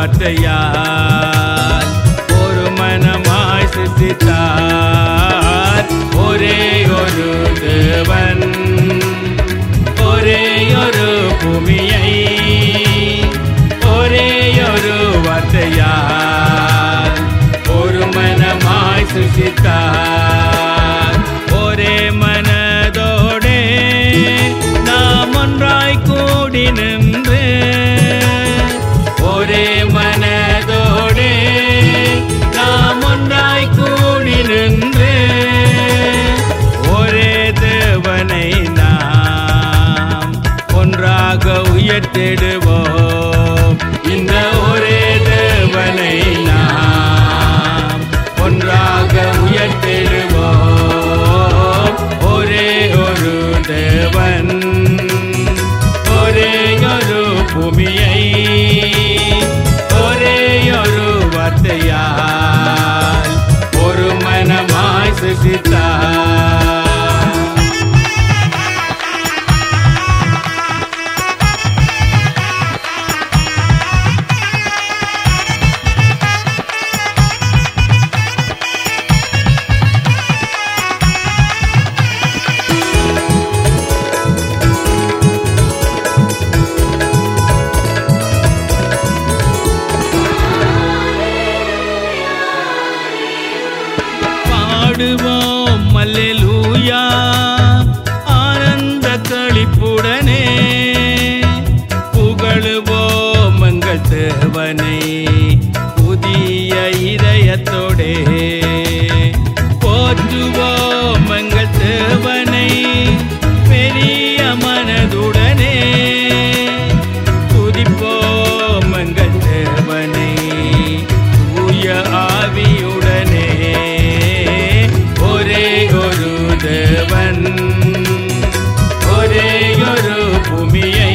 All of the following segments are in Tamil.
வார்த்தையால் ஒரு மனமாய் சித்தித்தார் ஒரே ஒரு தேவன் ஒரே ஒரு பூமியை ஒரே ஒரு வார்த்தையால் ஒரு மனமாய் சிருஷ்டித்தார் ஒரே மனதோடே நாம் ஒன்றாய் கூடி நின்று ஒரே மனதோடே நாம் ஒன்றாய் கூடி நின்று ஒரே தேவனை நாம் ஒன்றாக உயர்த்திடுவோம் இந்த ஒரே தேவனை நாம் ஒன்றாக உயர்த்திடுவோம் ஒரே ஒரு தேவன் ஒரே ஒரு பூமியை ஒரே ஒரு வார்த்தையால் ஒரு மனமாய் சிருஷ்டித்தார் பாடுவோம் அல்லேலூயா ஆனந்த களிப்புடனே புகழுவோம் எங்கள் தேவனை புதிய இதயத்தோடே போற்றுவோம் எங்கள் தேவனை பெரிய மனதுடனே துதிப்போம் எங்கள் தேவனை தூய ஆவியுடனே ஒரே ஒரு தேவன் ஒரே ஒரு பூமியை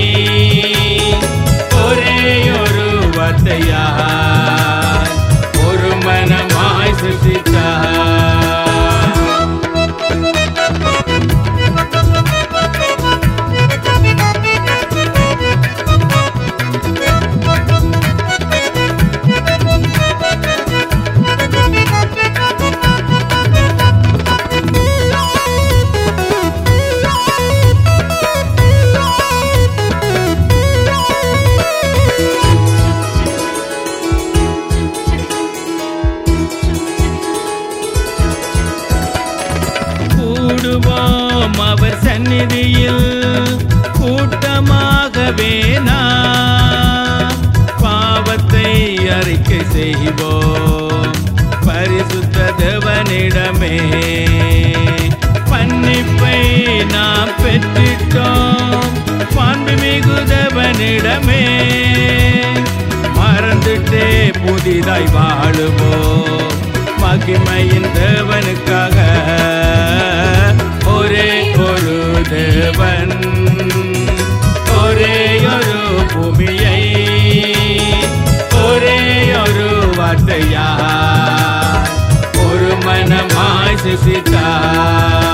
ஒரே ஒரு வார்த்தையால் ஒரு மனமாய் சிருஷ்டித்தார் கூடுவோம் அவர் சந்நிதியில் கூட்டமாகவே நாம் பாவத்தை அறிக்கை செய்வோம் பரிசுத்த தேவனிடமே மன்னிப்பை நாம் பெற்றிட்டோம் பான்பு மிகுதவனிடமே மறந்துட்டே புதிதாய் வாழுவோம் மகிமையின் தேவனுக்காக ஒரே ஒரு தேவன் ஒரே ஒரு பூமியை ஒரே ஒரு வார்த்தையா ஒரு மனமாய் சிசித்தார்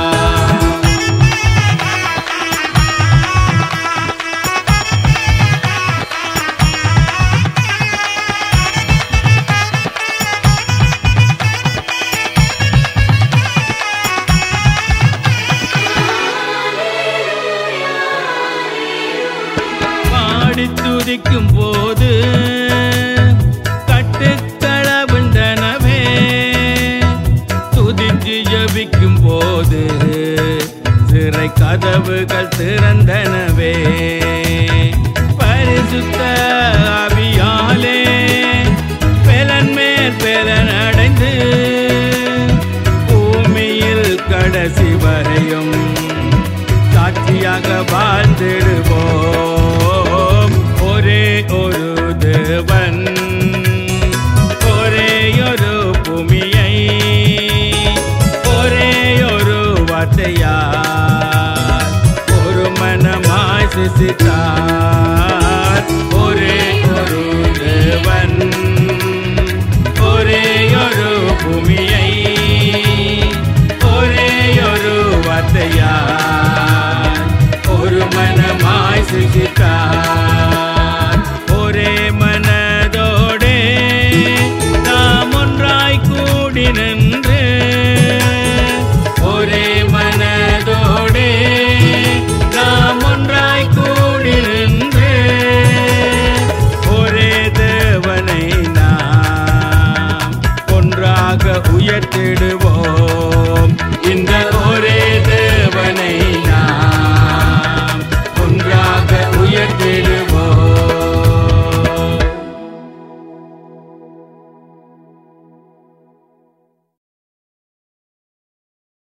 பாடி துதிக்கும் போது கட்டுக்களவுண்டனவே துதிச்சு ஜபிக்கும் போது சிறை கதவுகள் திறந்தனவே